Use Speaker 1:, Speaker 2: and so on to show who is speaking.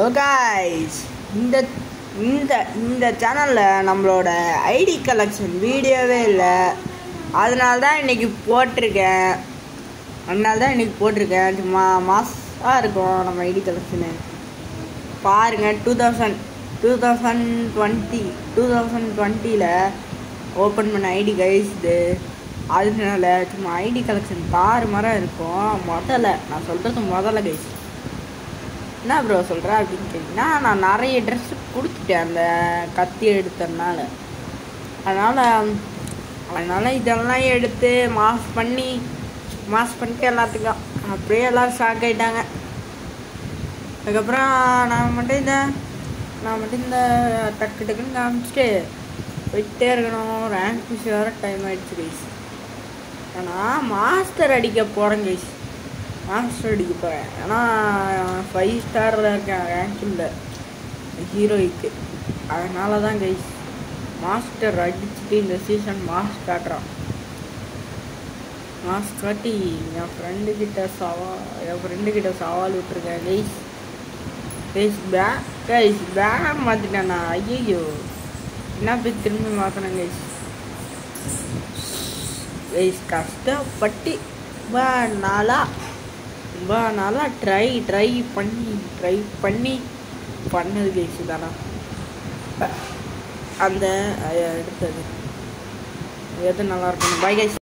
Speaker 1: guys இந்த இந்த இந்த சேனலில் நம்மளோட ஐடி கலெக்ஷன் வீடியோவே இல்லை அதனால தான் இன்னைக்கு போட்டிருக்கேன் அதனால தான் இன்னைக்கு போட்டிருக்கேன் சும்மா மாசாக இருக்கும் நம்ம ஐடி கலெக்ஷனு பாருங்கள் two thousand two thousand twenty two thousand டுவெண்ட்டியில் ஓப்பன் பண்ண ஐடி கைஸ் இது அதனால சும்மா ஐடி கலெக்ஷன் தாறு மரம் இருக்கும் முதல்ல நான் சொல்கிறது முதல்ல கைஸ் என்ன ப்ரோ சொல்கிற அப்படின்னு கேட்டிங்கன்னா நான் நிறைய ட்ரெஸ்ஸு கொடுத்துட்டேன் அந்த கத்தி எடுத்ததுனால அதனால் அதனால் இதெல்லாம் எடுத்து மாஸ் பண்ணி மாஸ் பண்ணிட்டு எல்லாத்துக்கும் அப்படியே எல்லோரும் ஷாக் ஆகிட்டாங்க அதுக்கப்புறம் நான் மட்டும் இந்த நான் மட்டும் இந்த டக்கு டக்குன்னு காமிச்சிட்டு போயிட்டே இருக்கணும் ரேங்க் புஷ் வேறு டைம் ஆகிடுச்சு கைஸ் ஆனால் மாஸ்டர் அடிக்க போகிறேன் கைஸ் மாஸ்டர் அடிக்க போகிறேன் ஏன்னா ஃபைவ் ஸ்டாரில் இருக்கேன் ரேங்கில் ஹீரோய்க்கு அதனால தான் கைஸ் மாஸ்டர் அடிச்சுட்டு இந்த சீசன் மாஸ் காட்டுறான் மாஸ் காட்டி என் ஃப்ரெண்டு கிட்ட சவா என் ஃப்ரெண்டு கிட்ட சவால் விட்டுருக்கேன் கைஸ் கைஸ் பே கைஸ் பேனர் மாற்றிட்டேன் நான் ஐயோ என்ன போய் திரும்பி மாற்றினேன் கைஸ் கைஸ் கஷ்டப்பட்டு ரொம்ப நாளாக ரொம்ப நாளாக ட்ரை ட்ரை பண்ணி ட்ரை பண்ணி பண்ணது கைஸ் தானா அந்த எடுத்தது எது நல்லா இருக்கணும் பாய் கைஸ்